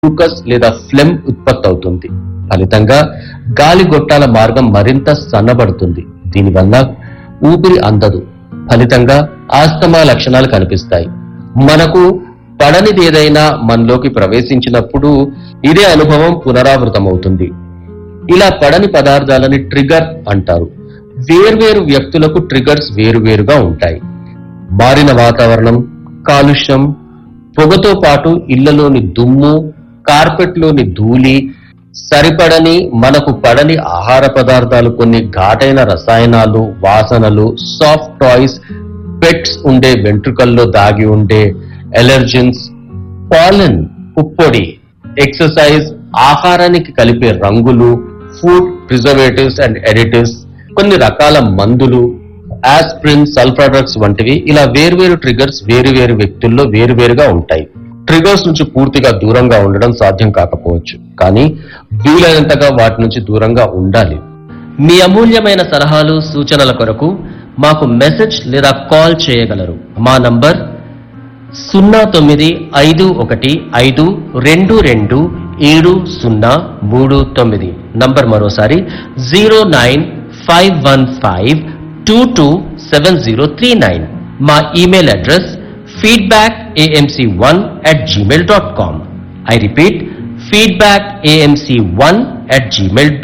గ్లూకస్ లేదా ఫ్లెమ్ ఉత్పత్తి అవుతుంది ఫలితంగా గాలి గొట్టాల మార్గం మరింత సన్నబడుతుంది దీనివల్ల ఊపిరి అందదు ఫలితంగా ఆస్తమా లక్షణాలు కనిపిస్తాయి మనకు పడనిది ఏదైనా మనలోకి ప్రవేశించినప్పుడు ఇదే అనుభవం పునరావృతమవుతుంది ఇలా పడని పదార్థాలని ట్రిగర్ అంటారు వేర్వేరు వ్యక్తులకు ట్రిగర్స్ వేరువేరుగా ఉంటాయి మారిన వాతావరణం కాలుష్యం పొగతో పాటు ఇళ్లలోని దుమ్ము కార్పెట్లోని ధూళి సరిపడని మనకు పడని ఆహార పదార్థాలు కొన్ని ఘాటైన రసాయనాలు వాసనలు సాఫ్ట్ టాయ్స్ పెట్స్ ఉండే వెంట్రుకల్లో దాగి ఉండే ఎలర్జెన్స్ పాలన్ పుప్పొడి ఎక్సర్సైజ్ ఆహారానికి కలిపే రంగులు ఫుడ్ ప్రిజర్వేటివ్స్ అండ్ ఎడిటివ్స్ కొన్ని రకాల మందులు ఆస్ప్రిన్ సల్ఫర్ డ్రగ్స్ వంటివి ఇలా వేర్వేరు ట్రిగర్స్ వేరువేరు వ్యక్తుల్లో వేరువేరుగా ఉంటాయి ట్రిగర్స్ నుంచి పూర్తిగా దూరంగా ఉండడం సాధ్యం కాకపోవచ్చు కానీ వీలైనంతగా వాటి నుంచి దూరంగా ఉండాలి మీ అమూల్యమైన సలహాలు సూచనల కొరకు మాకు మెసేజ్ లేదా కాల్ చేయగలరు మా నంబర్ సున్నా తొమ్మిది ఐదు ఒకటి ఐదు రెండు రెండు ఏడు సున్నా మూడు తొమ్మిది నంబర్ మరోసారి zero nine five one five two two seven zero three nine మా email address feedback AMC one at gmail dot com I repeat feedback AMC one at Gmail